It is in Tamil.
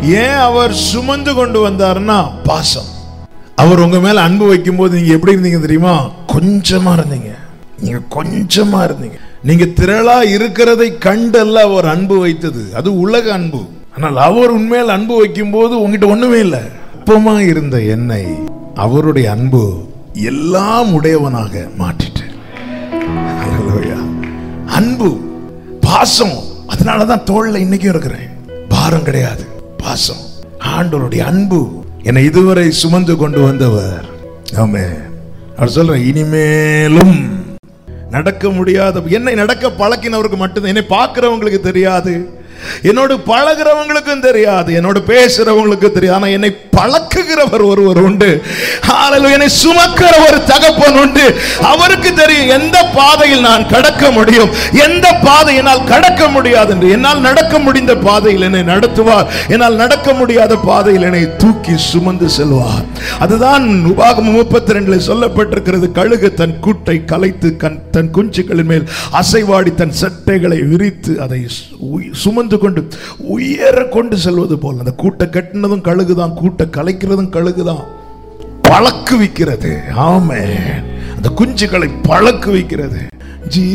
ஏன் அவர் சுமந்து கொண்டு வந்தாருன்னா பாசம் அவர் உங்க மேல அன்பு வைக்கும் போது நீங்க எப்படி இருந்தீங்க தெரியுமா கொஞ்சமா இருந்தீங்க நீங்க கொஞ்சமா இருந்தீங்க நீங்க திரளா இருக்கிறதை கண்டல்ல அவர் அன்பு வைத்தது அது உலக அன்பு ஆனால் அவர் உண்மையில் அன்பு வைக்கும் போது உங்ககிட்ட ஒண்ணுமே இல்லை அற்பமா இருந்த என்னை அவருடைய அன்பு எல்லாம் உடையவனாக மாற்றிட்டு ஹalleluya. அன்பு பாசம் அதனாலதான் தோல்ல இன்னைக்கும் இருக்கிறேன் பாரம் கிடையாது பாசம் ஆண்டவருடைய அன்பு என்னை இதுவரை சுமந்து கொண்டு வந்தவர் ஆமே அவர் சொல்ற இனிமேலும் நடக்க முடியாத என்னை நடக்க பழக்கினவருக்கு மட்டும்தான் என்னை பார்க்கிறவங்களுக்கு தெரியாது என்னோடு பழகிறவங்களுக்கும் தெரியாது என்னோடு பேசுறவங்களுக்கு தெரியாது ஆனா என்னை பழக்குகிறவர் ஒருவர் உண்டு ஹalleluya. என்னை சுமக்கிற ஒரு தகப்பன் உண்டு அவருக்கு தெரியும் எந்த பாதையில் நான் கடக்க முடியும் எந்த பாதை என்னால் கடக்க முடியாது என்று என்னால் நடக்க முடிந்த பாதையில் என்னை நடத்துவார் என்னால் நடக்க முடியாத பாதையில் என்னை தூக்கி சுமந்து செல்வார் அதுதான் உபாகமம் முப்பத்தி ரெண்டுல சொல்லப்பட்டிருக்கிறது கழுகு தன் கூட்டை கலைத்து கண் தன் குஞ்சுகளின் மேல் அசைவாடி தன் சட்டைகளை விரித்து அதை சு- உய்- சுமந்து கொண்டு உயர கொண்டு செல்வது போல் அந்த கூட்டை கட்டினதும் கழுகுதான் கூட்டை கலைக்கிறதும் கழுகுதான் பழக்கு வைக்கிறது ஆமே அந்த குஞ்சுகளை பழக்கு வைக்கிறது ஜீ